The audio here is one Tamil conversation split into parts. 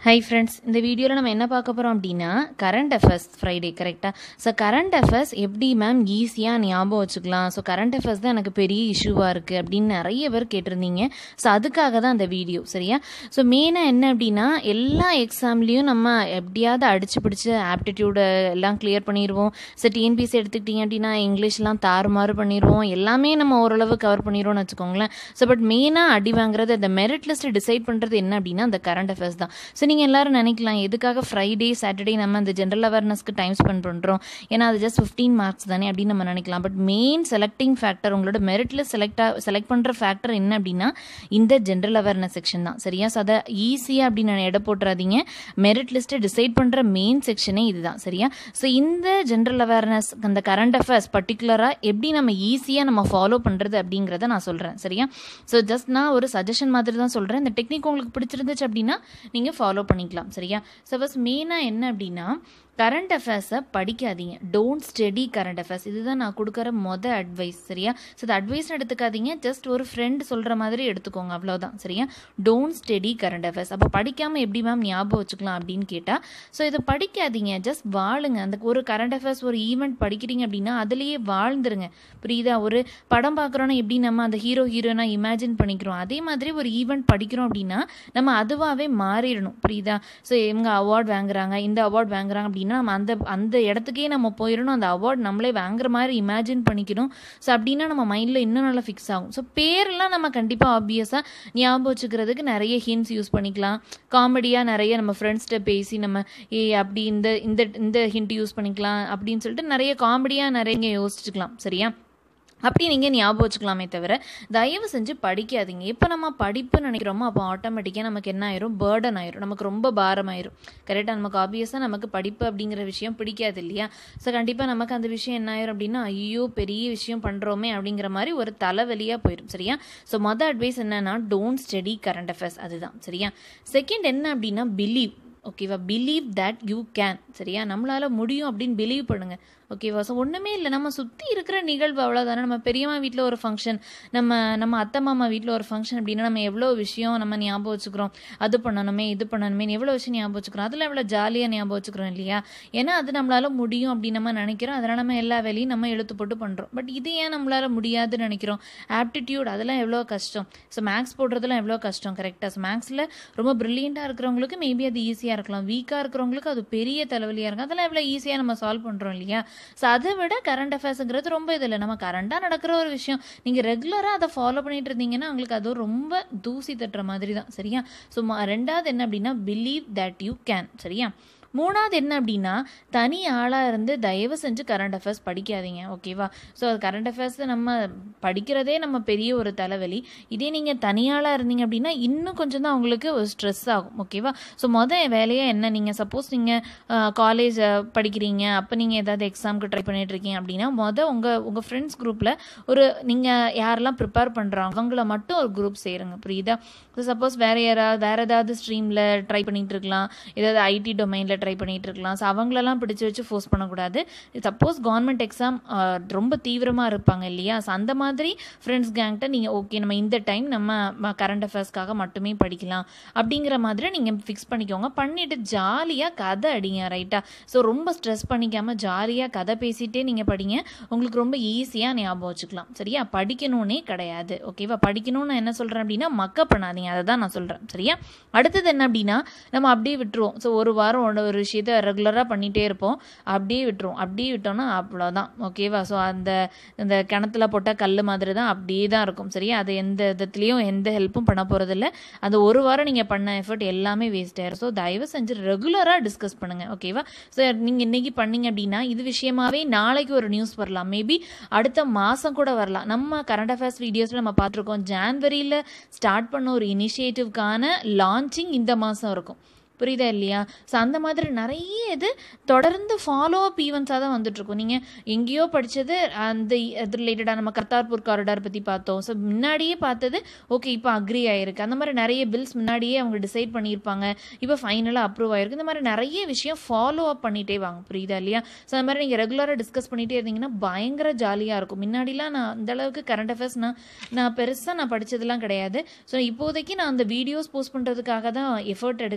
ஹை ஃப்ரெண்ட்ஸ் இந்த வீடியோவில் நம்ம என்ன பார்க்க போகிறோம் அப்படின்னா கரண்ட் அஃபேர்ஸ் ஃப்ரைடே கரெக்டாக ஸோ கரண்ட் அஃபேர்ஸ் எப்படி மேம் ஈஸியாக ஞாபகம் வச்சுக்கலாம் ஸோ கரண்ட் அஃபேர்ஸ் தான் எனக்கு பெரிய இஷ்யூவாக இருக்குது அப்படின்னு நிறைய பேர் கேட்டிருந்தீங்க ஸோ அதுக்காக தான் அந்த வீடியோ சரியா ஸோ மெயினாக என்ன அப்படின்னா எல்லா எக்ஸாம்லேயும் நம்ம எப்படியாவது அடிச்சு பிடிச்சி ஆப்டிடியூடை எல்லாம் கிளியர் பண்ணிடுவோம் ஸோ டிஎன்பிசி எடுத்துக்கிட்டிங்க அப்படின்னா இங்கிலீஷ்லாம் தாறுமாறு பண்ணிடுவோம் எல்லாமே நம்ம ஓரளவு கவர் பண்ணிடுவோம்னு வச்சுக்கோங்களேன் ஸோ பட் மெயினாக அடி வாங்குறது அந்த மெரிட் லிஸ்ட் டிசைட் பண்ணுறது என்ன அப்படின்னா அந்த கரண்ட் அஃபேர்ஸ் தான் ஸோ நீங்கள் எல்லாரும் நினைக்கலாம் எதுக்காக ஃப்ரைடே சாட்டர்டே நம்ம இந்த ஜென்ரல் அவேர்னஸ்க்கு டைம் ஸ்பெண்ட் பண்ணுறோம் ஏன்னா அது ஜஸ்ட் ஃபிஃப்டீன் மார்க்ஸ் தானே அப்படின்னு நம்ம நினைக்கலாம் பட் மெயின் செலக்டிங் ஃபேக்டர் உங்களோட மெரிட்ல செலக்டாக செலக்ட் பண்ணுற ஃபேக்டர் என்ன அப்படின்னா இந்த ஜென்ரல் அவேர்னஸ் செக்ஷன் தான் சரியா ஸோ அதை ஈஸியாக அப்படின்னு நான் எடை போட்டுறாதீங்க மெரிட் லிஸ்ட்டை டிசைட் பண்ணுற மெயின் செக்ஷனே இதுதான் சரியா ஸோ இந்த ஜென்ரல் அவேர்னஸ் அந்த கரண்ட் அஃபேர்ஸ் பர்டிகுலராக எப்படி நம்ம ஈஸியாக நம்ம ஃபாலோ பண்ணுறது அப்படிங்கிறத நான் சொல்கிறேன் சரியா ஸோ ஜஸ்ட் நான் ஒரு சஜஷன் மாதிரி தான் சொல்கிறேன் இந்த டெக்னிக் உங்களுக்கு பிடிச்சிருந்துச்சு அப்படின்னா நீங்கள் ஃபாலோ பண்ணிக்கலாம் சரியா ஸோ ஃபஸ்ட் மெயினாக என்ன அப்படின்னா கரண்ட் அஃபேர்ஸை படிக்காதீங்க டோன்ட் ஸ்டடி கரண்ட் அஃபேர்ஸ் இதுதான் நான் கொடுக்குற மொதல் அட்வைஸ் சரியா ஸோ இந்த அட்வைஸ் எடுத்துக்காதீங்க ஜஸ்ட் ஒரு ஃப்ரெண்ட் சொல்கிற மாதிரி எடுத்துக்கோங்க அவ்வளோதான் சரியா டோன்ட் ஸ்டடி கரண்ட் அஃபேர்ஸ் அப்போ படிக்காமல் எப்படி மேம் ஞாபகம் வச்சுக்கலாம் அப்படின்னு கேட்டால் ஸோ இதை படிக்காதீங்க ஜஸ்ட் வாழுங்க அந்த ஒரு கரண்ட் அஃபேர்ஸ் ஒரு ஈவெண்ட் படிக்கிறீங்க அப்படின்னா அதுலேயே வாழ்ந்துருங்க புரியுதா ஒரு படம் பார்க்குறோன்னா எப்படி நம்ம அந்த ஹீரோ ஹீரோனா இமேஜின் பண்ணிக்கிறோம் அதே மாதிரி ஒரு ஈவெண்ட் படிக்கிறோம் அப்படின்னா நம்ம அதுவாகவே மாறிடணும் புரியுதா ஸோ இவங்க அவார்ட் வாங்குறாங்க இந்த அவார்ட் வாங்குறாங்க அப்படின்னா நம்ம அந்த அந்த இடத்துக்கே நம்ம போயிடணும் அந்த அவார்ட் நம்மளே வாங்குற மாதிரி இமேஜின் பண்ணிக்கணும் ஸோ அப்படின்னா நம்ம மைண்டில் இன்னும் நல்லா ஃபிக்ஸ் ஆகும் ஸோ பேரெல்லாம் நம்ம கண்டிப்பாக ஆப்வியஸாக ஞாபகம் வச்சுக்கிறதுக்கு நிறைய ஹின்ஸ் யூஸ் பண்ணிக்கலாம் காமெடியாக நிறைய நம்ம ஃப்ரெண்ட்ஸ்கிட்ட பேசி நம்ம ஏ அப்படி இந்த இந்த இந்த ஹிண்ட் யூஸ் பண்ணிக்கலாம் அப்படின்னு சொல்லிட்டு நிறைய காமெடியாக நிறைய யோசிச்சுக்கலாம் சரியா அப்படி நீங்கள் ஞாபகம் வச்சுக்கலாமே தவிர தயவு செஞ்சு படிக்காதீங்க எப்போ நம்ம படிப்பு நினைக்கிறோமோ அப்போ ஆட்டோமேட்டிக்காக நமக்கு என்ன ஆயிரும் பேர்டன் ஆயிரும் நமக்கு ரொம்ப பாரம் ஆயிரும் கரெக்டாக நமக்கு ஆப்வியஸாக நமக்கு படிப்பு அப்படிங்கிற விஷயம் பிடிக்காது இல்லையா ஸோ கண்டிப்பாக நமக்கு அந்த விஷயம் என்ன ஆயிரும் அப்படின்னா ஐயோ பெரிய விஷயம் பண்ணுறோமே அப்படிங்கிற மாதிரி ஒரு தலைவலியாக போயிடும் சரியா ஸோ மொதல் அட்வைஸ் என்னன்னா டோன்ட் ஸ்டடி கரண்ட் அஃபேர்ஸ் அதுதான் சரியா செகண்ட் என்ன அப்படின்னா பிலீவ் ஓகேவா பிலீவ் தட் யூ கேன் சரியா நம்மளால் முடியும் அப்படின்னு பிலீவ் பண்ணுங்கள் ஓகேவா ஸோ ஒன்றுமே இல்லை நம்ம சுற்றி இருக்கிற நிகழ்வு அவ்வளோதானே நம்ம பெரியம்மா வீட்டில் ஒரு ஃபங்க்ஷன் நம்ம நம்ம அத்தை மாமா வீட்டில் ஒரு ஃபங்க்ஷன் அப்படின்னா நம்ம எவ்வளோ விஷயம் நம்ம ஞாபகம் வச்சுக்கிறோம் அது பண்ணணுமே இது பண்ணணுமே எவ்வளோ விஷயம் ஞாபகம் வச்சுக்கிறோம் அதில் எவ்வளோ ஜாலியாக ஞாபகம் வச்சுக்கிறோம் இல்லையா ஏன்னா அது நம்மளால் முடியும் அப்படின்னு நம்ம நினைக்கிறோம் அதனால் நம்ம எல்லா வேலையும் நம்ம எழுத்து போட்டு பண்ணுறோம் பட் இது ஏன் நம்மளால் முடியாதுன்னு நினைக்கிறோம் ஆப்டிடியூட் அதெல்லாம் எவ்வளோ கஷ்டம் ஸோ மேக்ஸ் போடுறதுலாம் எவ்வளோ கஷ்டம் கரெக்டாக ஸோ மேக்ஸில் ரொம்ப ப்ரில்லியண்ட்டாக இருக்கிறவங்களுக்கு மேபி அது ஈஸியாக இருக்கலாம் வீக்காக இருக்கிறவங்களுக்கு அது பெரிய தலைவலியாக இருக்கும் அதெல்லாம் எவ்வளோ ஈஸியாக நம்ம சால்வ் பண்ணுறோம் இல்லையா ஸோ அதை விட கரண்ட் அஃபேர்ஸுங்கிறது ரொம்ப இது இல்லை நம்ம கரண்டாக நடக்கிற ஒரு விஷயம் நீங்கள் ரெகுலராக அதை ஃபாலோ பண்ணிட்டு இருந்தீங்கன்னா உங்களுக்கு அது ரொம்ப தூசி தட்டுற மாதிரி தான் சரியா ஸோ ரெண்டாவது என்ன அப்படின்னா பிலீவ் தட் யூ கேன் சரியா மூணாவது என்ன அப்படின்னா தனி ஆளாக இருந்து தயவு செஞ்சு கரண்ட் அஃபேர்ஸ் படிக்காதீங்க ஓகேவா ஸோ அது கரண்ட் அஃபேர்ஸ் நம்ம படிக்கிறதே நம்ம பெரிய ஒரு தலைவலி இதே நீங்கள் தனியாளாக இருந்தீங்க அப்படின்னா இன்னும் கொஞ்சம் தான் உங்களுக்கு ஒரு ஸ்ட்ரெஸ் ஆகும் ஓகேவா ஸோ மொதல் வேலையாக என்ன நீங்கள் சப்போஸ் நீங்கள் காலேஜ் படிக்கிறீங்க அப்போ நீங்கள் ஏதாவது எக்ஸாமுக்கு ட்ரை பண்ணிட்டு இருக்கீங்க அப்படின்னா மொதல் உங்கள் உங்கள் ஃப்ரெண்ட்ஸ் குரூப்பில் ஒரு நீங்கள் யாரெல்லாம் ப்ரிப்பேர் பண்ணுறாங்க அவங்கள மட்டும் ஒரு குரூப் சேருங்க புரியுதா ஸோ சப்போஸ் வேறு யாராவது வேறு ஏதாவது ஸ்ட்ரீமில் ட்ரை பண்ணிகிட்டு இருக்கலாம் ஏதாவது ஐடி டொமைனில் ட்ரை பண்ணிகிட்டு இருக்கலாம் ஸோ அவங்களெல்லாம் பிடிச்சி வச்சு ஃபோர்ஸ் பண்ணக்கூடாது சப்போஸ் கவர்மெண்ட் எக்ஸாம் ரொம்ப தீவிரமாக இருப்பாங்க இல்லையா ஸோ அந்த மாதிரி ஃப்ரெண்ட்ஸ் கேங்கிட்ட நீங்கள் ஓகே நம்ம இந்த டைம் நம்ம கரண்ட் அஃபேர்ஸ்க்காக மட்டுமே படிக்கலாம் அப்படிங்கிற மாதிரி நீங்கள் ஃபிக்ஸ் பண்ணிக்கோங்க பண்ணிவிட்டு ஜாலியாக கதை அடிங்க ரைட்டாக ஸோ ரொம்ப ஸ்ட்ரெஸ் பண்ணிக்காமல் ஜாலியாக கதை பேசிகிட்டே நீங்கள் படிங்க உங்களுக்கு ரொம்ப ஈஸியாக ஞாபகம் வச்சுக்கலாம் சரியா படிக்கணும்னே கிடையாது ஓகேவா படிக்கணும்னு நான் என்ன சொல்கிறேன் அப்படின்னா மக்கப் பண்ணாதீங்க அதை தான் நான் சொல்கிறேன் சரியா அடுத்தது என்ன அப்படின்னா நம்ம அப்படியே விட்டுருவோம் ஸோ ஒரு வாரம் ஒரு விஷயத்த ரெகுலராக பண்ணிகிட்டே இருப்போம் அப்படியே விட்டுருவோம் அப்படியே விட்டோம்னா அவ்வளோதான் ஓகேவா ஸோ அந்த இந்த கிணத்துல போட்டால் கல் மாதிரி தான் அப்படியே தான் இருக்கும் சரியா அது எந்த விதத்துலேயும் எந்த ஹெல்ப்பும் பண்ண போகிறதில்ல அந்த ஒரு வாரம் நீங்கள் பண்ண எஃபர்ட் எல்லாமே வேஸ்ட் ஆயிரும் ஸோ தயவு செஞ்சு ரெகுலராக டிஸ்கஸ் பண்ணுங்கள் ஓகேவா ஸோ நீங்கள் இன்றைக்கி பண்ணீங்க அப்படின்னா இது விஷயமாவே நாளைக்கு ஒரு நியூஸ் வரலாம் மேபி அடுத்த மாதம் கூட வரலாம் நம்ம கரண்ட் அஃபேர்ஸ் வீடியோஸில் நம்ம பார்த்துருக்கோம் ஜான்வரியில் ஸ்டார்ட் பண்ண ஒரு இனிஷியேட்டிவ்க்கான லான்ச்சிங் இந்த மாதம் இருக்கும் புரியுதா இல்லையா ஸோ அந்த மாதிரி நிறைய இது தொடர்ந்து ஃபாலோ அப் ஈவெண்ட்ஸாக தான் வந்துட்டுருக்கும் நீங்கள் எங்கேயோ படித்தது அந்த இது ரிலேட்டடாக நம்ம கர்த்தார்பூர் காரிடார் பற்றி பார்த்தோம் ஸோ முன்னாடியே பார்த்தது ஓகே இப்போ அக்ரி ஆகிருக்கு அந்த மாதிரி நிறைய பில்ஸ் முன்னாடியே அவங்க டிசைட் பண்ணியிருப்பாங்க இப்போ ஃபைனலாக அப்ரூவ் ஆகிருக்கு இந்த மாதிரி நிறைய விஷயம் ஃபாலோ அப் பண்ணிகிட்டே வாங்க புரியுதா இல்லையா ஸோ அந்த மாதிரி நீங்கள் ரெகுலராக டிஸ்கஸ் பண்ணிகிட்டே இருந்தீங்கன்னா பயங்கர ஜாலியாக இருக்கும் முன்னாடிலாம் நான் அந்த அளவுக்கு கரண்ட் அஃபேர்ஸ் நான் நான் பெருசாக நான் படித்ததெல்லாம் கிடையாது ஸோ இப்போதைக்கு நான் அந்த வீடியோஸ் போஸ்ட் பண்ணுறதுக்காக தான் எஃபர்ட் எடுக்கிறேன் ஸோ அந்த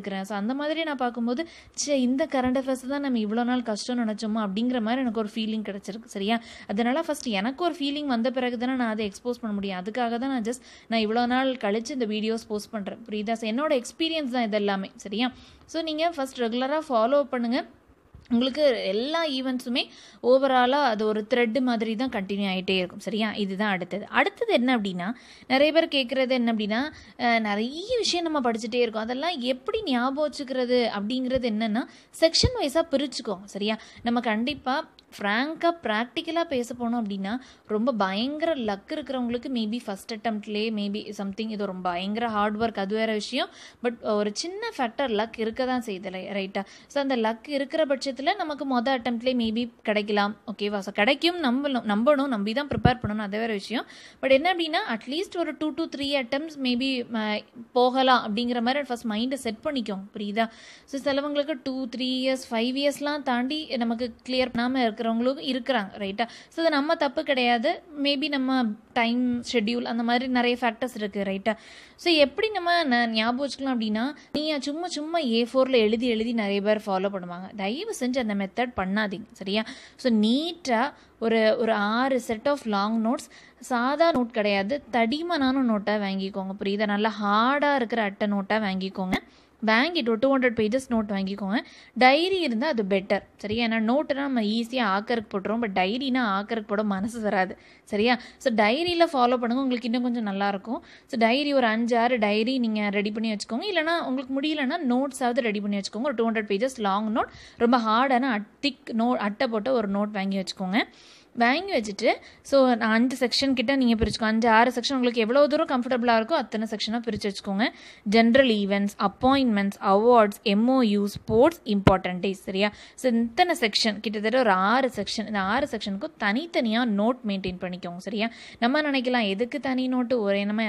அந்த மாதிரி நான் பார்க்கும்போது சே இந்த கரண்ட் அஃபேர்ஸ் தான் நம்ம இவ்வளோ நாள் கஷ்டம் நினச்சோமோ அப்படிங்கிற மாதிரி எனக்கு ஒரு ஃபீலிங் கிடச்சிருக்கு சரியா அதனால ஃபஸ்ட் எனக்கு ஒரு ஃபீலிங் வந்த பிறகு தானே நான் அதை எக்ஸ்போஸ் பண்ண முடியும் அதுக்காக தான் நான் ஜஸ்ட் நான் இவ்வளோ நாள் கழிச்சு இந்த வீடியோஸ் போஸ்ட் பண்ணுறேன் புரியுதா So, என்னோட எக்ஸ்பீரியன்ஸ் தான் இது எல்லாமே சரியா ஸோ நீங்கள் ஃபஸ்ட் ரெகுலராக ஃபாலோ பண்ணுங்கள் உங்களுக்கு எல்லா ஈவெண்ட்ஸுமே ஓவராலாக அது ஒரு த்ரெட்டு மாதிரி தான் கண்டினியூ ஆகிட்டே இருக்கும் சரியா இதுதான் அடுத்தது அடுத்தது என்ன அப்படின்னா நிறைய பேர் கேட்குறது என்ன அப்படின்னா அஹ், நிறைய விஷயம் நம்ம படிச்சுட்டே இருக்கோம் அதெல்லாம் எப்படி ஞாபகம் வச்சுக்கிறது அப்படிங்கிறது என்னென்னா செக்ஷன் வைஸாக பிரிச்சுக்கோங்க சரியா நம்ம கண்டிப்பாக ஃப்ராங்காக ப்ராக்டிக்கலாக பேச போனோம் அப்படின்னா ரொம்ப பயங்கர லக் இருக்கிறவங்களுக்கு மேபி ஃபஸ்ட் அட்டம்ப்ட்லேயே மேபி சம்திங் இது ரொம்ப பயங்கர ஹார்ட் ஒர்க் அது வேறு விஷயம் பட் ஒரு சின்ன ஃபேக்டர் லக் இருக்க தான் செய்யுது ரைட்டாக ஸோ அந்த லக் இருக்கிற பட்சத்தில் நமக்கு மொதல் அட்டம்ப்ட்லேயே மேபி கிடைக்கலாம் ஓகேவா ஸோ கிடைக்கும் நம்பணும் நம்பணும் நம்பி தான் ப்ரிப்பேர் பண்ணணும் அது வேறு விஷயம் பட் என்ன அப்படின்னா அட்லீஸ்ட் ஒரு two to three attempts maybe போகலாம் அப்படிங்கிற மாதிரி ஃபஸ்ட் மைண்டை செட் பண்ணிக்கோங்க புரியுதா ஸோ சிலவங்களுக்கு டூ த்ரீ இயர்ஸ் ஃபைவ் இயர்ஸ்லாம் தாண்டி நமக்கு கிளியர் பண்ணாமல் இருக்கிறவங்களும் இருக்கிறாங்க ரைட்டா ஸோ அது நம்ம தப்பு கிடையாது மேபி நம்ம டைம் ஷெட்யூல் அந்த மாதிரி நிறைய ஃபேக்டர்ஸ் இருக்குது ரைட்டா ஸோ எப்படி நம்ம ந- ஞாபகம் வச்சுக்கலாம் அப்படின்னா நீங்கள் சும்மா சும்மா ஏ ஃபோரில் எழுதி எழுதி நிறைய பேர் ஃபாலோ பண்ணுவாங்க தயவு செஞ்சு அந்த மெத்தட் பண்ணாதீங்க சரியா ஸோ நீட்டாக ஒரு ஒரு ஆறு செட் ஆஃப் லாங் நோட்ஸ் சாதா நோட் கிடையாது தடிமனான நோட்டாக வாங்கிக்கோங்க புரியுதா நல்லா ஹார்டாக இருக்கிற அட்டை நோட்டாக வாங்கிக்கோங்க வாங்கிட்டு ஒரு டூ ஹண்ட்ரட் பேஜஸ் நோட் வாங்கிக்கோங்க டைரி இருந்தால் அது பெட்டர் சரியா ஏன்னா நோட்டுனா நம்ம ஈஸியாக ஆக்கருக்கு போட்டுருவோம் பட் டைரினா ஆக்கருக்கு போட மனசு வராது சரியா ஸோ டைரியில் ஃபாலோ பண்ணுங்க உங்களுக்கு இன்னும் கொஞ்சம் நல்லாயிருக்கும் ஸோ டைரி ஒரு அஞ்சு ஆறு டைரி நீங்கள் ரெடி பண்ணி வச்சுக்கோங்க இல்லைனா உங்களுக்கு முடியலன்னா நோட்ஸாவது ரெடி பண்ணி வச்சுக்கோங்க ஒரு two hundred pages long note ரொம்ப ஹார்டான திக் நோ அட்டை போட்ட ஒரு நோட் வாங்கி வச்சுக்கோங்க வாங்கி வச்சுட்டு ஸோ நான் அஞ்சு செக்ஷன் கிட்ட நீங்கள் பிரிச்சுக்கோ அஞ்சு ஆறு செக்ஷன் உங்களுக்கு எவ்வளோ தூரம் கம்ஃபர்டபுளாக இருக்கோ அத்தனை செக்ஷனாக பிரித்து வச்சுக்கோங்க general events appointments awards MOU sports important days சரியா ஸோ இத்தனை செக்ஷன் கிட்டத்தட்ட ஒரு ஆறு செக்ஷன் இந்த ஆறு செக்ஷனுக்கும் தனித்தனியாக நோட் மெயின்டைன் பண்ணிக்கோங்க சரியா நம்ம நினைக்கலாம் எதுக்கு தனி நோட்டு ஒரே நம்ம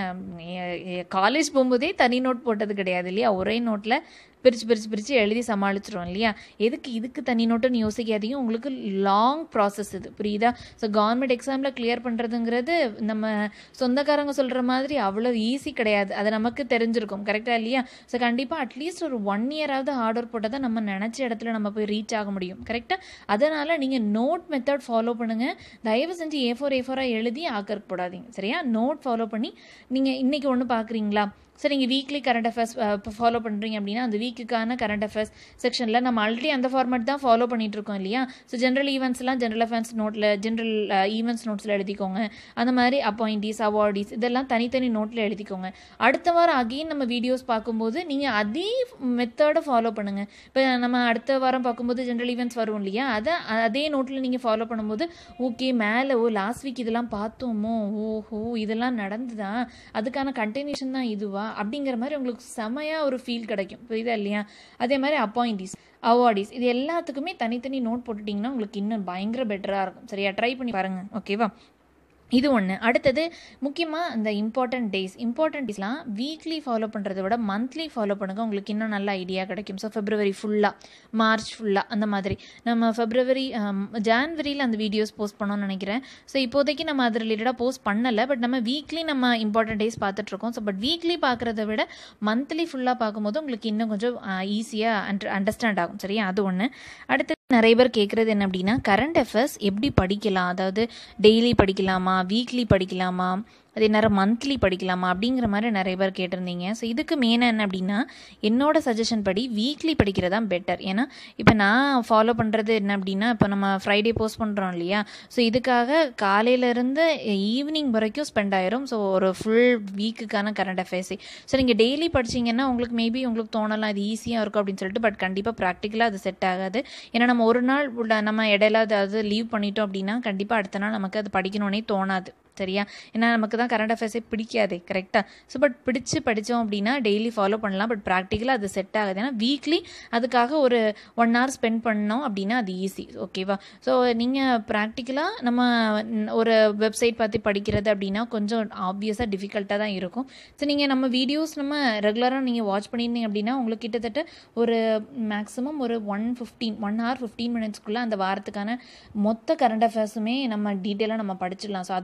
காலேஜ் போகும்போதே தனி நோட் போட்டது கிடையாது இல்லையா ஒரே நோட்டில் பிரித்து பிரித்து பிரித்து எழுதி சமாளிச்சிரும் இல்லையா எதுக்கு இதுக்கு தனி நோட்டுன்னு யோசிக்காதீங்க உங்களுக்கு லாங் ப்ராசஸ் இது புரியுதா ஸோ கவர்மெண்ட் எக்ஸாமில் கிளியர் பண்ணுறதுங்கிறது நம்ம சொந்தக்காரங்க சொல்கிற மாதிரி அவ்வளோ ஈஸி கிடையாது அது நமக்கு தெரிஞ்சிருக்கும் கரெக்டாக இல்லையா ஸோ கண்டிப்பாக அட்லீஸ்ட் ஒரு ஒன் இயராவது ஹார்ட் ஒர்க் போட்டால் தான் நம்ம நினச்ச இடத்துல நம்ம போய் ரீச் ஆக முடியும் கரெக்டாக அதனால் நீங்கள் நோட் மெத்தட் ஃபாலோ பண்ணுங்கள் தயவு செஞ்சு ஏ ஃபோர் ஏ ஃபோராக எழுதி ஆக்கருக்கு போடாதீங்க சரியா நோட் ஃபாலோ பண்ணி நீங்கள் இன்றைக்கி ஒன்று பார்க்குறீங்களா சரி நீங்கள் வீக்லி கரண்ட் அஃபேர்ஸ் ஃபாலோ பண்ணுறீங்க அப்படின்னா அந்த வீக்குக்கான கரண்ட் அஃபேர்ஸ் செக்ஷனில் நம்ம ஆல்ரெடி அந்த ஃபார்மேட் தான் ஃபாலோ பண்ணிட்டு இருக்கோம் இல்லையா ஸோ ஜென்ரல் ஈவெண்ட்ஸ்லாம் ஜென்ரல் அஃபேர்ஸ் நோட்டில் ஜென்ரல் ஈவெண்ட்ஸ் நோட்ஸில் எழுதிக்கோங்க அந்த மாதிரி அப்பாயிண்டீஸ் அவார்டீஸ் இதெல்லாம் தனித்தனி நோட்டில் எழுதிக்கோங்க அடுத்த வாரம் அகெயின் நம்ம வீடியோஸ் பார்க்கும்போது நீங்கள் அதே மெத்தடை ஃபாலோ பண்ணுங்கள் இப்போ நம்ம அடுத்த வாரம் பார்க்கும்போது ஜென்ரல் ஈவெண்ட்ஸ் வரும் இல்லையா அதை அதே நோட்டில் நீங்கள் ஃபாலோ பண்ணும்போது ஓகே மேலே ஓ லாஸ்ட் வீக் இதெல்லாம் பார்த்தோமோ ஓஹோ இதெல்லாம் நடந்துதா அதுக்கான கண்டினியூஷன் தான் இதுவா அப்படிங்கிற மாதிரி உங்களுக்கு செமையாக ஒரு ஃபீல் கிடைக்கும் புரியுதா இல்லையா அதே மாதிரி அப்பாயிண்டீஸ் அவார்டீஸ் இது எல்லாத்துக்குமே தனித்தனி நோட் போட்டுட்டிங்கன்னா உங்களுக்கு இன்னும் பயங்கர பெட்டராக இருக்கும் சரியா ட்ரை பண்ணி பாருங்கள் ஓகேவா இது ஒன்று அடுத்தது முக்கியமாக இந்த இம்பார்ட்டன்ட் டேஸ் இம்பார்ட்டன்ட் டேஸ்லாம் வீக்லி ஃபாலோ பண்ணுறதை விட மந்த்லி ஃபாலோ பண்ணுங்க உங்களுக்கு இன்னும் நல்ல ஐடியா கிடைக்கும் ஸோ ஃபெப்ரவரி ஃபுல்லாக மார்ச் ஃபுல்லாக அந்த மாதிரி நம்ம ஃபெப்ரவரி ஜான்வரியில் அந்த வீடியோஸ் போஸ்ட் பண்ணோம்னு நினைக்கிறேன் ஸோ இப்போதைக்கு நம்ம அது ரிலேட்டடாக போஸ்ட் பண்ணலை பட் நம்ம வீக்லி நம்ம இம்பார்ட்டன்ட் டேஸ் பார்த்துட்ருக்கோம் ஸோ பட் வீக்லி பார்க்குறத விட மந்த்லி ஃபுல்லாக பார்க்கும்போது உங்களுக்கு இன்னும் கொஞ்சம் ஈஸியாக அண்டர் அண்டர்ஸ்டாண்ட் ஆகும் சரியா அது ஒன்று அடுத்து நிறைய பேர் கேட்குறது என்ன அப்படின்னா கரண்ட் அஃபேர்ஸ் எப்படி படிக்கலாம் அதாவது டெய்லி படிக்கலாமா வீக்லி படிக்கலாமா அதே நேரம் மந்த்லி படிக்கலாமா அப்படிங்கிற மாதிரி நிறைய பேர் கேட்டிருந்தீங்க ஸோ இதுக்கு மெயினாக என்ன அப்படின்னா என்னோட சஜஷன் படி வீக்லி படிக்கிறது தான் பெட்டர் ஏன்னா இப்போ நான் ஃபாலோ பண்ணுறது என்ன அப்படின்னா இப்போ நம்ம ஃப்ரைடே போஸ்ட் பண்ணுறோம் இல்லையா ஸோ இதுக்காக காலையிலேருந்து ஈவினிங் வரைக்கும் ஸ்பெண்ட் ஆயிரும் ஸோ ஒரு ஃபுல் வீக்குக்கான கரண்ட் அஃபேர்ஸே ஸோ நீங்கள் டெய்லி படிச்சீங்கன்னா உங்களுக்கு மேபி உங்களுக்கு தோணலாம் இது ஈஸியாக இருக்கும் அப்படின்னு சொல்லிட்டு பட் கண்டிப்பாக ப்ராக்டிக்கலாக அது செட் ஆகாது ஏன்னா நம்ம ஒரு நாள் உள்ள நம்ம இடையில அதாவது லீவ் பண்ணிட்டோம் அப்படின்னா கண்டிப்பாக அடுத்த நாள் நமக்கு அது படிக்கணும்னே தோணாது சரியா ஏன்னா நமக்கு தான் கரண்ட் அஃபேர்ஸே பிடிக்காதே கரெக்டாக ஸோ பட் பிடிச்சு படித்தோம் அப்படின்னா டெய்லி ஃபாலோ பண்ணலாம் பட் ப்ராக்டிக்கலாக அது செட் ஆகுது ஏன்னா வீக்லி அதுக்காக ஒரு ஒன் ஹவர் ஸ்பெண்ட் பண்ணோம் அப்படின்னா அது ஈஸி ஓகேவா ஸோ நீங்கள் ப்ராக்டிக்கலாக நம்ம ஒரு வெப்சைட் பார்த்து படிக்கிறது அப்படின்னா கொஞ்சம் ஆப்வியஸாக டிஃபிகல்ட்டாக தான் இருக்கும் ஸோ நீங்கள் நம்ம வீடியோஸ் நம்ம ரெகுலராக நீங்கள் வாட்ச் பண்ணியிருந்தீங்க அப்படின்னா உங்களுக்கு கிட்டத்தட்ட ஒரு மேக்ஸிமம் ஒரு one fifteen one hour fifteen மினிட்ஸ்க்குள்ளே அந்த வாரத்துக்கான மொத்த கரண்ட் அஃபேர்ஸுமே நம்ம டீட்டெயிலாக நம்ம படிச்சிடலாம் ஸோ அதை ரெகுலராக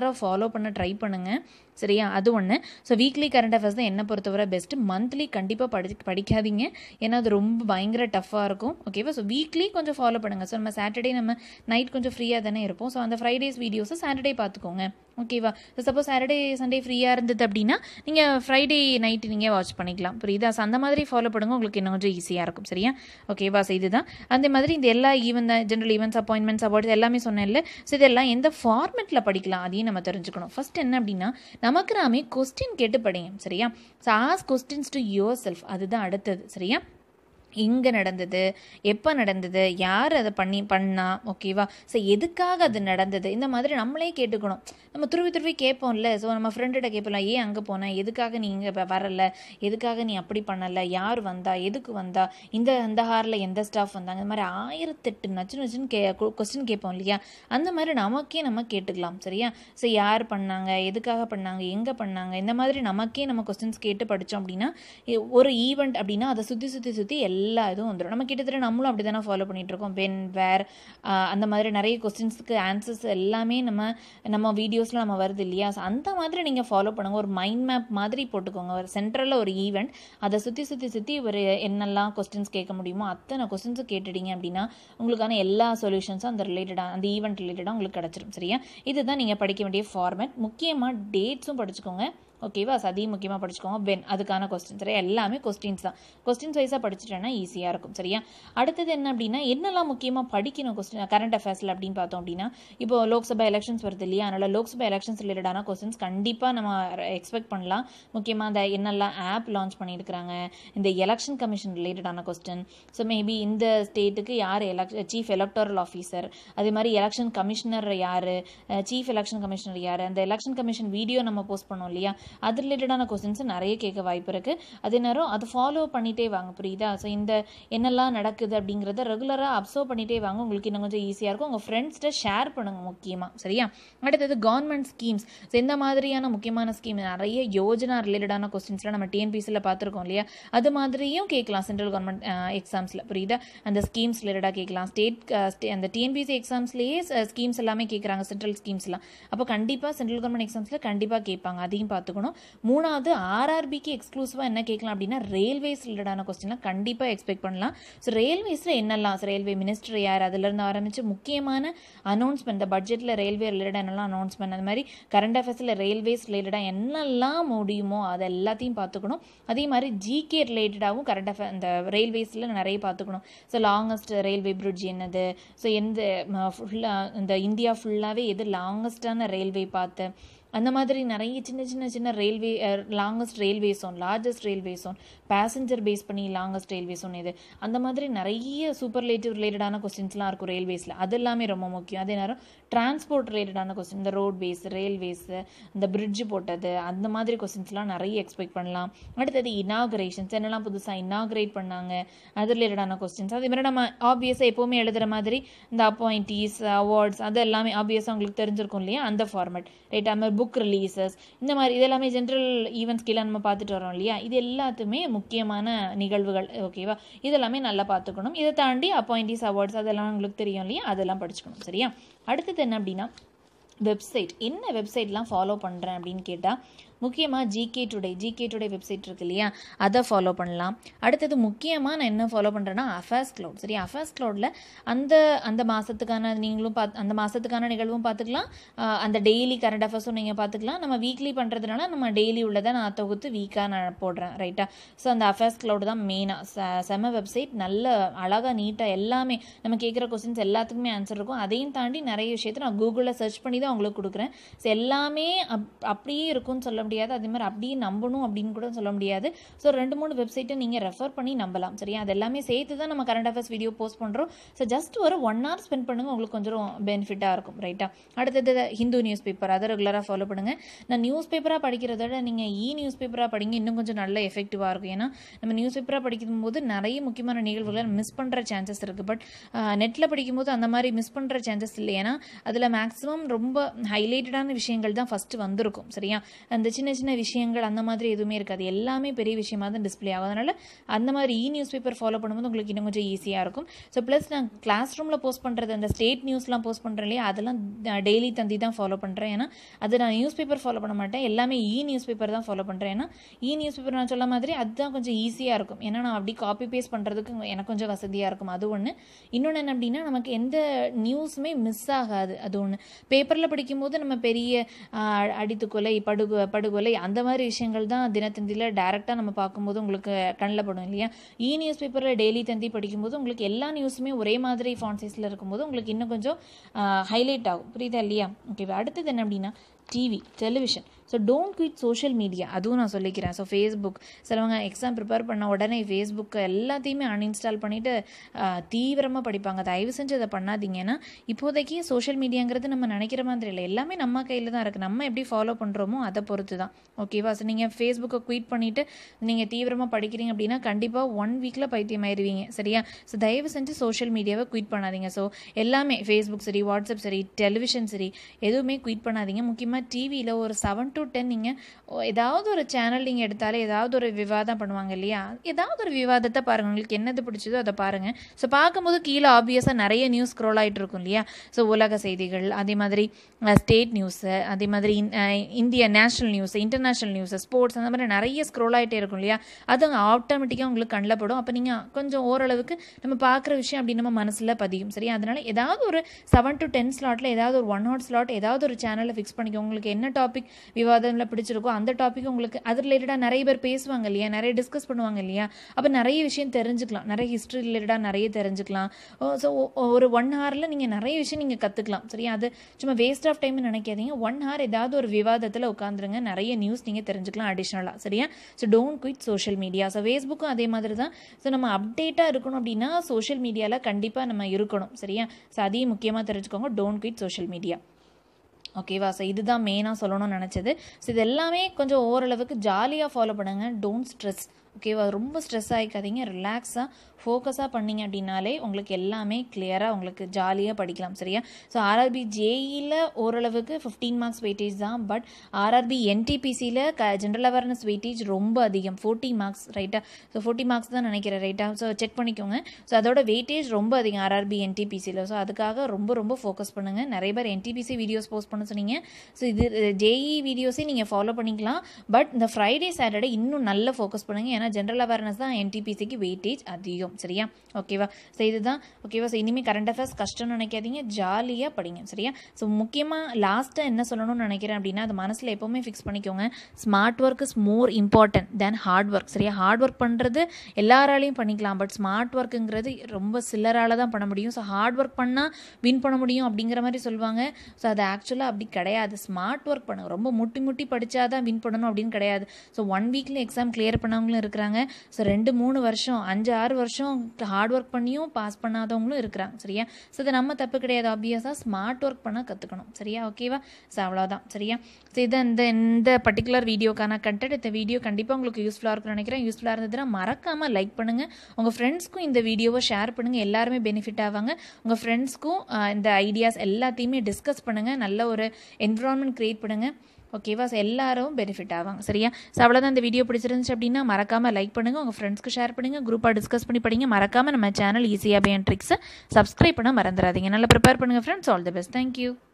ரெகுலராக ஃபாலோ பண்ண ட்ரை பண்ணுங்கள் சரியா அது ஒன்று ஸோ வீக்லி கரண்ட் அஃபேர்ஸ் தான் என்னை பொறுத்தவரை பெஸ்ட்டு மந்த்லி கண்டிப்பாக படி படிக்காதீங்க ஏன்னா அது ரொம்ப பயங்கர டஃப்பாக இருக்கும் ஓகேவா ஸோ வீக்லி கொஞ்சம் ஃபாலோ பண்ணுங்கள் ஸோ நம்ம சாட்டர்டே நம்ம நைட் கொஞ்சம் ஃப்ரீயாக தானே இருப்போம் ஸோ அந்த ஃப்ரைடேஸ் வீடியோஸை சாட்டர்டே பார்த்துக்கோங்க ஓகேவா ஸோ சப்போஸ் சாட்டர்டே சண்டே ஃப்ரீயாக இருந்தது அப்படின்னா நீங்கள் ஃப்ரைடே நைட்டு நீங்கள் வாட்ச் பண்ணிக்கலாம் புரியுதா ஸோ அந்த மாதிரி ஃபாலோ பண்ணுங்க உங்களுக்கு இன்னும் கொஞ்சம் ஈஸியாக இருக்கும் சரியா ஓகேவா ஸோ இதுதான் அந்த மாதிரி இந்த எல்லா event general events appointments awards எல்லாமே சொன்னேன்ல ஸோ இதெல்லாம் எந்த ஃபார்மெட்டில் படிக்கலாம் அதையும் நம்ம தெரிஞ்சுக்கணும் ஃபர்ஸ்ட் என்ன அப்படின்னா நமக்கு நாமே கொஸ்டின் கேட்டு படிங்க சரியா so ask questions to yourself அதுதான் அடுத்தது சரியா எங்கே நடந்தது எப்போ நடந்தது யார் அதை பண்ணி பண்ணா ஓகேவா ஸோ எதுக்காக அது நடந்தது இந்த மாதிரி நம்மளே கேட்டுக்கணும் நம்ம துருவி துருவி கேட்போம்ல ஸோ நம்ம ஃப்ரெண்ட்ட கேட்பலாம் ஏன் அங்கே போனேன் எதுக்காக நீ இங்கே வரல எதுக்காக நீ அப்படி பண்ணலை யார் வந்தா எதுக்கு வந்தா இந்த அந்த ஹாரில் எந்த ஸ்டாஃப் வந்தாங்க இந்த மாதிரி ஆயிரத்தெட்டு நச்சு நச்சுன்னு கே கொஸ்டின் கேட்போம் இல்லையா அந்த மாதிரி நமக்கே நம்ம கேட்டுக்கலாம் சரியா ஸோ யார் பண்ணாங்க எதுக்காக பண்ணாங்க எங்கே பண்ணாங்க இந்த மாதிரி நமக்கே நம்ம கொஸ்டின்ஸ் கேட்டு படித்தோம் அப்படின்னா இ- ஒரு ஈவெண்ட் அப்படின்னா அதை சுற்றி சுற்றி சுற்றி எல்லா இதுவும் வந்துடும் நம்ம கிட்டத்தட்ட நம்மளும் அப்படி தானே ஃபாலோ பண்ணிட்டு இருக்கோம் வென் வேர் அந்த மாதிரி நிறைய கொஸ்டின்ஸ்க்கு ஆன்சர்ஸ் எல்லாமே நம்ம நம்ம வீடியோஸில் நம்ம வருது இல்லையா ஸோ அந்த மாதிரி நீங்கள் ஃபாலோ பண்ணுங்கள் ஒரு மைண்ட் மேப் மாதிரி போட்டுக்கோங்க ஒரு சென்ட்ரலில் ஒரு ஈவெண்ட் அதை சுற்றி சுற்றி சுற்றி ஒரு என்னெல்லாம் கொஸ்டின்ஸ் கேட்க முடியுமோ அத்தனை கொஸ்டின்ஸும் கேட்டுட்டீங்க அப்படின்னா உங்களுக்கான எல்லா சொல்யூஷன்ஸும் அந்த ரிலேட்டடாக அந்த ஈவெண்ட் ரிலேட்டடாக உங்களுக்கு கிடச்சிரும் சரியா இதுதான் நீங்கள் படிக்க வேண்டிய ஃபார்மேட் முக்கியமாக டேட்ஸும் படிச்சுக்கோங்க ஓகேவா so அதையும் முக்கியமாக படிச்சுக்கோங்க வென் அதுக்கான கொஸ்டின் சரியா எல்லாமே கொஸ்டின்ஸ் தான் கொஸ்டின்ஸ் வைஸாக படிச்சுட்டேன்னா ஈஸியாக இருக்கும் சரியா அடுத்தது என்ன அப்படின்னா என்னெல்லாம் முக்கியமாக படிக்கணும் கொஸ்டின் கரண்ட் அஃபேர்ஸில் அப்படின்னு பார்த்தோம் அப்படின்னா இப்போ லோக்சபா எலெக்ஷன்ஸ் வருது இல்லையா அதனால் லோக்சபா எலெக்ஷன்ஸ் ரிலேட்டடான கொஸ்டின்ஸ் கண்டிப்பாக நம்ம எக்ஸ்பெக்ட் பண்ணலாம் முக்கியமாக அந்த என்னெல்லாம் ஆப் லான்ச் பண்ணியிருக்கிறாங்க இந்த எலெக்ஷன் கமிஷன் ரிலேட்டடான கொஸ்டின் ஸோ மேபி இந்த ஸ்டேட்டுக்கு யார் எலெக் சீஃப் எலக்டோரல் ஆஃபீஸர் அதே மாதிரி எலெக்ஷன் கமிஷனர் யார் சீஃப் எலெக்ஷன் கமிஷனர் யார் அந்த எலெக்ஷன் கமிஷன் வீடியோ நம்ம போஸ்ட் பண்ணோம் இல்லையா அது ரிலேட்டடான கொஸ்டின்ஸ் நிறைய கேட்க வாய்ப்பு இருக்குது அதே நேரம் அதை ஃபாலோ பண்ணிட்டே வாங்க புரியுதா ஸோ இந்த என்னெல்லாம் நடக்குது அப்படிங்கிறத ரெகுலராக அப்சர்வ் பண்ணிட்டே வாங்க உங்களுக்கு இன்னும் கொஞ்சம் ஈஸியாக இருக்கும் உங்கள் ஃப்ரெண்ட்ஸ்கிட்ட ஷேர் பண்ணுங்க முக்கியமாக சரியா அடுத்தது கவர்மெண்ட் ஸ்கீம்ஸ் ஸோ இந்த மாதிரியான முக்கியமான ஸ்கீம் நிறைய யோஜனா ரிலேட்டடான கொஸ்டின்ஸ்லாம் நம்ம டிஎன்பிசியில் பார்த்துருக்கோம் இல்லையா அது மாதிரியும் கேட்கலாம் சென்ட்ரல் கவர்மெண்ட் எக்ஸாம்ஸில் புரியுதா அந்த ஸ்கீம்ஸ் ரிலேட்டடாக கேட்கலாம் ஸ்டேட் அந்த டிஎன்பிசி எக்ஸாம்ஸ்லேயே ஸ்கீம்ஸ் எல்லாமே கேட்குறாங்க சென்ட்ரல் ஸ்கீம்ஸ்லாம் அப்போ கண்டிப்பாக சென்ட்ரல் கவர்மெண்ட் எக்ஸாம்ஸில் கண்டிப்பாக கேட்பாங்க அதையும் பார்த்துக்கணும் மூணாவது ஆர்ஆர்பிக்கு எக்ஸ்க்ளூசிவாக என்ன கேட்கலாம் அப்படின்னா ரயில்வேஸ் ரிலேட்டடான கொஸ்டின்லாம் கண்டிப்பாக எக்ஸ்பெக்ட் பண்ணலாம் ஸோ ரயில்வேஸில் என்னெல்லாம் ரயில்வே மினிஸ்டர் யார் அதுலேருந்து ஆரம்பித்து முக்கியமான அனௌன்ஸ்மெண்ட் இந்த பட்ஜெட்டில் ரயில்வே ரிலேட்டடாக என்னெல்லாம் அனௌன்ஸ்மெண்ட் அந்த மாதிரி கரண்ட் அஃபேர்ஸில் ரயில்வேஸ் ரிலேட்டடாக என்னெல்லாம் முடியுமோ அது எல்லாத்தையும் பார்த்துக்கணும் அதே மாதிரி ஜிகே ரிலேட்டடாகவும் கரண்ட் அஃபேர் இந்த ரயில்வேஸில் நிறைய பார்த்துக்கணும் ஸோ லாங்கஸ்ட் ரயில்வே பிரிட்ஜ் என்னது ஸோ எந்த ஃபுல்லாக இந்த இந்தியா ஃபுல்லாகவே எது லாங்கஸ்டான ரயில்வே பார்த்து அந்த மாதிரி நிறைய சின்ன சின்ன சின்ன railway longest railway zone largest railway zone passenger base பண்ணி லாங்கஸ்ட் ரயில்வே சோன் இது அந்த மாதிரி நிறைய சூப்பர்லேட்டிவ் ரிலேட்டடான கொஸ்டின்ஸ்லாம் இருக்கும் ரயில்வேஸில் அது எல்லாமே ரொம்ப முக்கியம் அதே நேரம் டிரான்ஸ்போர்ட் ரிலேட்டடான கொஸ்டின் இந்த ரோட் பேஸ் ரயில்வேஸ் இந்த பிரிட்ஜ் போட்டது அந்த மாதிரி கொஸ்டின்ஸ்லாம் நிறைய எக்ஸ்பெக்ட் பண்ணலாம் அடுத்தது இனாகரேஷன்ஸ் என்னெல்லாம் புதுசாக இனாகரேட் பண்ணாங்க அது ரிலேட்டடான கொஸ்டின்ஸ் அதே மாதிரி நம்ம ஆப்வியஸாக எப்போவுமே எழுதுகிற மாதிரி இந்த அப்பாயிண்டீஸ் அவார்ட்ஸ் அது எல்லாமே ஆப்வியஸாக உங்களுக்கு தெரிஞ்சிருக்கும் இல்லையா அந்த ஃபார்மேட் ரைட் அது மாதிரி புக் ரிலீசஸ் இந்த மாதிரி இது எல்லாமே ஜென்ரல் ஈவெண்ட்ஸ் கீழே நம்ம பார்த்துட்டு வரோம் இல்லையா இது எல்லாத்துமே முக்கியமான நிகழ்வுகள் ஓகேவா இதெல்லாமே நல்லா பார்த்துக்கணும் இதை தாண்டி அப்பாயிண்டீஸ் அவார்ட்ஸ் அதெல்லாம் உங்களுக்கு தெரியும் இல்லையா அதெல்லாம் படிச்சுக்கணும் சரியா அடுத்தது என்ன அப்படின்னா வெப்சைட் என்ன வெப்சைட்லாம் ஃபாலோ பண்ணுறேன் அப்படின்னு கேட்டால் முக்கியமாக GK today GK today website இருக்கு இல்லையா அதை ஃபாலோ பண்ணலாம் அடுத்தது முக்கியமாக நான் என்ன ஃபாலோ பண்ணுறேன்னா அஃபேர்ஸ் க்ளவுட் சரி அஃபேர்ஸ் க்ளவுடில் அந்த அந்த மாதத்துக்கான நீங்களும் பார்த்து அந்த மாதத்துக்கான நிகழ்வும் பார்த்துக்கலாம் ஆஹ் அந்த டெய்லி கரண்ட் அஃபேர்ஸும் நீங்கள் பார்த்துக்கலாம் நம்ம வீக்லி பண்ணுறதுனால நம்ம டெய்லி உள்ளதை நான் தொகுத்து வீக்காக நான் போடுறேன் ரைட்டா ஸோ அந்த அஃபேர்ஸ் க்ளவுட் தான் மெயினாக செம வெப்சைட் நல்ல அழகாக நீட்டாக எல்லாமே நம்ம கேட்குற கொஸ்டின்ஸ் எல்லாத்துக்குமே ஆன்சர் இருக்கும் அதையும் தாண்டி நிறைய விஷயத்தை நான் கூகுளில் சர்ச் பண்ணி தான் உங்களுக்கு கொடுக்குறேன் ஸோ எல்லாமே அப் அப்படியே இருக்கும்னு சொல்ல முடியாது அதே மாதிரி அப்படியே நம்பணும் அப்படின்னு கூட சொல்ல முடியாது ஸோ ரெண்டு மூணு வெப்சைட்டை நீங்கள் ரெஃபர் பண்ணி நம்பலாம் சரியா அது எல்லாமே சேர்த்து தான் நம்ம கரண்ட் அஃபேர்ஸ் வீடியோ போஸ்ட் பண்ணுறோம் ஸோ ஜஸ்ட் ஒரு ஒன் ஹவர் ஸ்பெண்ட் பண்ணுங்க உங்களுக்கு கொஞ்சம் பெனிஃபிட்டாக இருக்கும் ரைட்டா அடுத்தது ஹிந்து நியூஸ் பேப்பர் அதை ரெகுலராக ஃபாலோ பண்ணுங்கள் நான் நியூஸ் பேப்பராக படிக்கிறத விட நீங்கள் இ நியூஸ் பேப்பராக படிங்க இன்னும் கொஞ்சம் நல்ல எஃபெக்டிவாக இருக்கும் ஏன்னா நம்ம நியூஸ் பேப்பராக படிக்கும் போது நிறைய முக்கியமான நிகழ்வுகளை மிஸ் பண்ணுற சான்சஸ் இருக்குது பட் நெட்டில் படிக்கும்போது அந்த மாதிரி மிஸ் பண்ணுற சான்சஸ் இல்லை ஏன்னா அதில் மேக்ஸிமம் ரொம்ப ஹைலைட்டடான விஷயங்கள் தான் ஃபஸ்ட்டு வந்திருக்கும் சரியா அந்த சின்ன சின்ன விஷயங்கள் அந்த மாதிரி எதுவுமே இருக்காது எல்லாமே பெரிய விஷயமா தான் டிஸ்ப்ளே ஆகும் அதனால் அந்த மாதிரி இ நியூஸ் பேப்பர் ஃபாலோ பண்ணும்போது உங்களுக்கு இன்னும் கொஞ்சம் ஈஸியாக இருக்கும் ஸோ ப்ளஸ் நான் கிளாஸ் ரூமில் போஸ்ட் பண்ணுறது அந்த ஸ்டேட் நியூஸ்லாம் போஸ்ட் பண்ணுறேன் இல்லையா அதெல்லாம் டெய்லி தந்தி தான் ஃபாலோ பண்ணுறேன் ஏன்னா அது நான் நியூஸ் பேப்பர் ஃபாலோ பண்ண மாட்டேன் எல்லாமே இ நியூஸ் பேப்பர் தான் ஃபாலோ பண்ணுறேன் ஏன்னா இ நியூஸ் பேப்பர் நான் சொல்ல மாதிரி அதுதான் கொஞ்சம் ஈஸியாக இருக்கும் ஏன்னா நான் அப்படி காப்பி பேஸ்ட் பண்ணுறதுக்கு எனக்கு கொஞ்சம் வசதியாக இருக்கும் அது ஒன்று இன்னொன்று என்ன அப்படின்னா நமக்கு எந்த நியூஸுமே மிஸ் ஆகாது அது ஒன்று பேப்பரில் படிக்கும்போது நம்ம பெரிய ஆஹ், அடித்துக்கொலை படுகொ படுகொலை அந்த மாதிரி விஷயங்கள் தான் தினத்தந்தியில் டேரெக்டாக நம்ம பார்க்கும்போது உங்களுக்கு கண்ணில் படும் இல்லையா இ நியூஸ் பேப்பரில் டெய்லி தந்தி படிக்கும்போது உங்களுக்கு எல்லா நியூஸுமே ஒரே மாதிரி ஃபாண்ட் சைஸில் இருக்கும்போது உங்களுக்கு இன்னும் கொஞ்சம் ஹைலைட் ஆகும் புரியுதா இல்லையா ஓகே அடுத்தது என்ன அப்படின்னா TV television so don't quit social media அதுவும் நான் சொல்லிக்கிறேன் ஸோ ஃபேஸ்புக் சிலவங்க எக்ஸாம் ப்ரிப்பேர் பண்ண உடனே ஃபேஸ்புக் எல்லாத்தையுமே அன்இன்ஸ்டால் பண்ணிவிட்டு தீவிரமாக படிப்பாங்க தயவு செஞ்சு அதை பண்ணாதீங்க ஏன்னா இப்போதைக்கு சோஷியல் மீடியாங்கிறது நம்ம நினைக்கிற மாதிரி இல்லை எல்லாமே நம்ம கையில் தான் இருக்குது நம்ம எப்படி ஃபாலோ பண்ணுறோமோ அதை பொறுத்து தான் ஓகேவா ஸோ நீங்கள் ஃபேஸ்புக்கை குயிட் பண்ணிவிட்டு நீங்கள் தீவிரமாக படிக்கிறீங்க அப்படின்னா கண்டிப்பாக ஒன் வீக்கில் பைத்தியம் ஆயிடுவீங்க சரியா ஸோ தயவு செஞ்சு சோஷியல் மீடியாவை குயிட் பண்ணாதீங்க ஸோ எல்லாமே ஃபேஸ்புக் சரி வாட்ஸ்அப் சரி டெலிவிஷன் சரி எதுவுமே குயிட் பண்ணாதீங்க முக்கியமாக டிவியில் ஒரு செவன் டு டென் நீங்கள் ஏதாவது ஒரு சேனல் நீங்கள் எடுத்தாலே ஏதாவது ஒரு விவாதம் பண்ணுவாங்க இல்லையா ஏதாவது ஒரு விவாதத்தை பாருங்கள் உங்களுக்கு என்னது பிடிச்சதோ அதை பாருங்கள் ஸோ பார்க்கும்போது கீழே ஆப்வியஸாக நிறைய நியூஸ் ஸ்க்ரோல் ஆகிட்டு இருக்கும் இல்லையா ஸோ உலக செய்திகள் அதே மாதிரி ஸ்டேட் நியூஸு அதே மாதிரி இன்- அஹ் இந்திய national news international news sports அந்த மாதிரி நிறைய ஸ்க்ரோல் ஆகிட்டே இருக்கும் இல்லையா அது ஆட்டோமேட்டிக்காக உங்களுக்கு கண்ணில் படும் அப்போ நீங்கள் கொஞ்சம் ஓரளவுக்கு நம்ம பார்க்குற விஷயம் அப்படி நம்ம மனசில் பதியும் சரியா அதனால் ஏதாவது ஒரு செவன் டு டென் ஸ்லாட்டில் ஏதாவது ஒரு ஒன் ஹவர் ஸ்லாட் ஏதாவது ஒரு சேனலில் ஃபிக்ஸ் பண்ணிக்கோ உங்களுக்கு என்ன டாபிக் விவாதம்ல பிடிச்சிருக்கோ அந்த டாபிக் உங்களுக்கு அது ரிலேட்டடாக நிறைய பேர் பேசுவாங்க இல்லையா நிறைய டிஸ்கஸ் பண்ணுவாங்க இல்லையா அப்போ நிறைய விஷயம் தெரிஞ்சுக்கலாம் நிறைய ஹிஸ்ட்ரி ரிலேட்டடாக நிறைய தெரிஞ்சுக்கலாம் ஸோ ஒரு ஒன் ஹவரில் நீங்கள் நிறைய விஷயம் நீங்கள் கற்றுக்கலாம் சரியா அது சும்மா வேஸ்ட் ஆஃப் டைம்னு நினைக்காதீங்க ஒன் ஹவர் ஏதாவது ஒரு விவாதத்தில் உட்காந்துருங்க நிறைய நியூஸ் நீங்கள் தெரிஞ்சுக்கலாம் அடிஷ்னலாக சரியா so don't quit social media so ஃபேஸ்புக்கும் அதே மாதிரி தான் ஸோ நம்ம அப்டேட்டாக இருக்கணும் அப்படின்னா சோஷியல் மீடியாவில் கண்டிப்பாக நம்ம இருக்கணும் சரியா ஸோ அதையும் முக்கியமாக தெரிஞ்சுக்கோங்க டோன்ட் குவிட் சோஷியல் மீடியா ஓகேவா ஸோ இதுதான் மெயினாக சொல்லணும்னு நினச்சது ஸோ இது எல்லாமே கொஞ்சம் ஓரளவுக்கு ஜாலியாக ஃபாலோ பண்ணுங்க டோன்ட் ஸ்ட்ரெஸ் ஓகேவா ரொம்ப ஸ்ட்ரெஸ் ஆகிக்காதீங்க ரிலாக்ஸாக ஃபோக்கஸாக பண்ணீங்க அப்படின்னாலே உங்களுக்கு எல்லாமே கிளியராக உங்களுக்கு ஜாலியாக படிக்கலாம் சரியா ஸோ ஆர்ஆர்பி ஜேஇயில் ஓரளவுக்கு ஃபிஃப்டீன் மார்க்ஸ் வெயிட்டேஜ் தான் பட் ஆர்ஆர்பி என்டிபிசியில் க ஜென்ரல் அவேர்னஸ் வெயிட்டேஜ் ரொம்ப அதிகம் ஃபோர்ட்டி மார்க்ஸ் ரைட்டா ஸோ ஃபோர்ட்டி மார்க்ஸ் தான் நினைக்கிறேன் ரைட்டா ஸோ செக் பண்ணிக்கோங்க ஸோ அதோட வெயிட்டேஜ் ரொம்ப அதிகம் ஆர்ஆர்பி என்டிபிசியில் ஸோ அதுக்காக ரொம்ப ரொம்ப ஃபோக்கஸ் பண்ணுங்கள் நிறைய பேர் என்டிபிசி வீடியோஸ் போஸ்ட் பண்ண சொன்னீங்க ஸோ இது ஜேஇ வீடியோஸே நீங்கள் ஃபாலோ பண்ணிக்கலாம் பட் இந்த ஃப்ரைடே சாட்டர்டே இன்னும் நல்ல ஃபோக்கஸ் பண்ணுங்கள் ஏன்னா ஜென்ரல் அவேர்னஸ் தான் என்டிபிசிக்கு வெயிட்டேஜ் அதிகம் சரியா ஓகேவா ஸோ இதுதான் ஓகேவா ஸோ இனிமேல் கரண்ட் அஃபேர்ஸ் கஷ்டம்னு நினைக்காதீங்க ஜாலியாக படிங்க சரியா ஸோ முக்கியமாக லாஸ்ட்டாக என்ன சொல்லணும்னு நினைக்கிறேன் அப்படின்னா அது மனசில் எப்போவுமே ஃபிக்ஸ் பண்ணிக்கோங்க smart work is more important then hard work சரியா ஹார்ட் ஒர்க் பண்ணுறது எல்லாராலையும் பண்ணிக்கலாம் பட் ஸ்மார்ட் ஒர்க்குங்கிறது ரொம்ப சிலரால தான் பண்ண முடியும் ஸோ ஹார்ட் ஒர்க் பண்ணால் வின் பண்ண முடியும் அப்படிங்கிற மாதிரி சொல்லுவாங்க ஸோ அது ஆக்சுவலாக அப்படி கிடையாது ஸ்மார்ட் ஒர்க் பண்ணுங்க ரொம்ப முட்டி முட்டி படிச்சாதான் வின் பண்ணணும் அப்படின்னு கிடையாது ஸோ ஒன் வீக்கில் எக்ஸாம் கிளியர் பண்ணவங்களும் இருக்கிறாங்க ஸோ ரெண்டு மூணு வருஷம் அஞ்சு ஆறு வருஷம் ஹார்ட் ஒர்க் பண்ணியும் பாஸ் பண்ணாதவங்களும் இருக்கிறாங்க சரியா ஸோ இது நம்ம தப்பு கிடையாது ஆப்வியஸாக ஸ்மார்ட் ஒர்க் பண்ண கற்றுக்கணும் சரியா ஓகேவா ஸோ அவ்வளோதான் சரியா ஸோ இது இந்த இந்த பர்டிகுலர் வீடியோக்கான கண்டென்ட் இந்த வீடியோ கண்டிப்பாக உங்களுக்கு யூஸ்ஃபுல்லாக இருக்கும்னு நினைக்கிறேன் யூஸ்ஃபுல்லாக இருந்ததுன்னா மறக்காமல் லைக் பண்ணுங்கள் உங்கள் ஃப்ரெண்ட்ஸ்க்கும் இந்த வீடியோவை ஷேர் பண்ணுங்கள் எல்லாருமே பெனிஃபிட் ஆவாங்க உங்கள் ஃப்ரெண்ட்ஸ்க்கும் இந்த ஐடியாஸ் எல்லாத்தையுமே டிஸ்கஸ் பண்ணுங்கள் நல்ல ஒரு என்விரான்மெண்ட் க்ரியேட் பண்ணுங்கள் ஓகேவா ஸோ எல்லாரும் பெனிஃபிட் ஆவாங்க சரியா ஸோ அவ்வளோதான் இந்த வீடியோ பிடிச்சிருந்துச்சு அப்படின்னா மறக்காமல் லைக் பண்ணுங்கள் உங்கள் ஃப்ரெண்ட்ஸ்க்கு ஷேர் பண்ணுங்கள் குரூப்பாக டிஸ்கஸ் பண்ணி படிங்க மறக்காமல் நம்ம சேனல் ஈஸியாக பையன் ட்ரிக்ஸை சப்ஸ்கிரைப் பண்ண மறந்துடாதீங்க நல்லா ப்ரிப்பேர் பண்ணுங்கள் friends all the best thank you